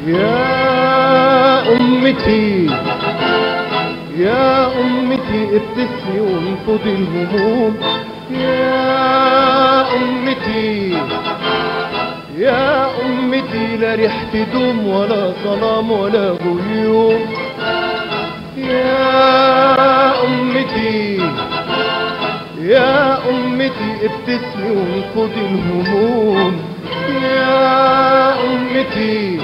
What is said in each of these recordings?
يا أمتي يا أمتي ابتسمي وانفضي الهموم يا أمتي يا أمتي لا ريح تدوم ولا ظلام ولا غيوم يا أمتي يا أمتي ابتسمي وانفضي الهموم يا أمتي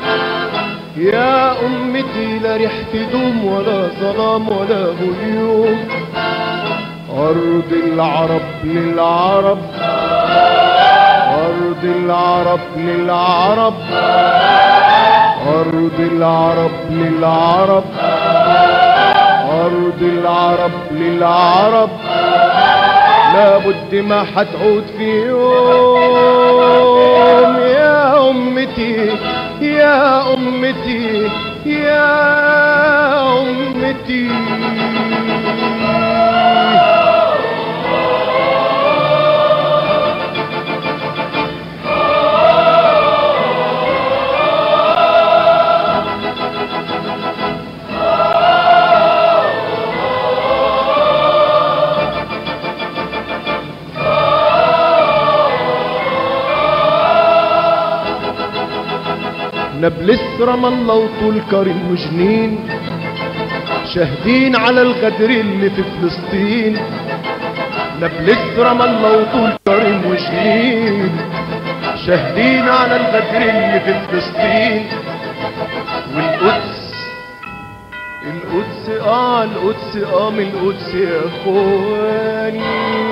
يا أمتي لا ريح تدوم ولا ظلام ولا غيوم أرض العرب للعرب أرض العرب للعرب أرض العرب للعرب أرض العرب للعرب لابد ما حتعود في يوم يا أمتي يا أمتي يا أمتي نابلس رام الله وطول كريم وجنين شاهدين على الغدر اللي في فلسطين نابلس رام الله وطول كريم وجنين شاهدين على الغدر اللي في فلسطين والقدس القدس اه القدس اه من القدس يا اخواني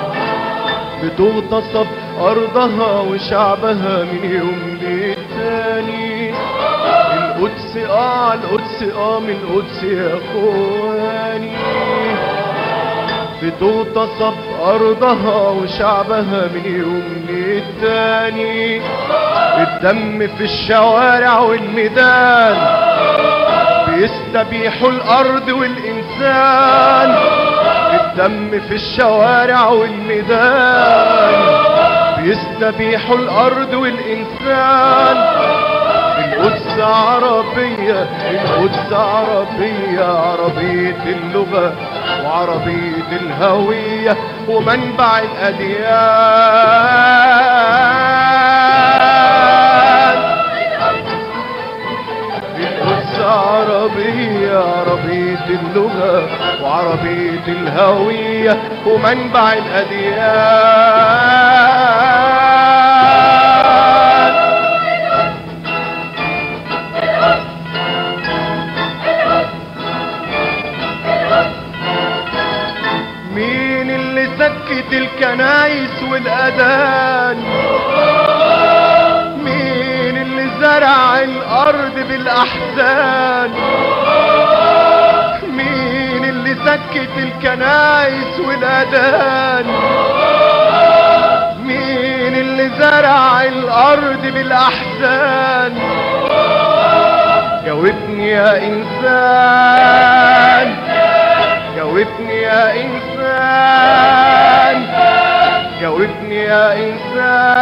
بتغتصب ارضها وشعبها من يوم للتاني القدس اه القدس اه من القدس يا اخواني بتغتصب ارضها وشعبها من يوم للتاني الدم في الشوارع والميدان بيستبيحوا الارض والانسان الدم في الشوارع والميدان بيستبيحوا الارض والانسان القدس عربية القدس عربية عربية اللغة وعربية الهوية ومنبع الأديان القدس عربية عربية اللغة وعربية الهوية ومنبع الأديان مين اللي سكت الكنايس والأذان مين اللي زرع الأرض بالأحزان مين اللي سكت الكنايس والأذان مين اللي زرع الأرض بالأحزان جاوبني يا إنسان جاوبني يا إنسان جاوبني يا إنسان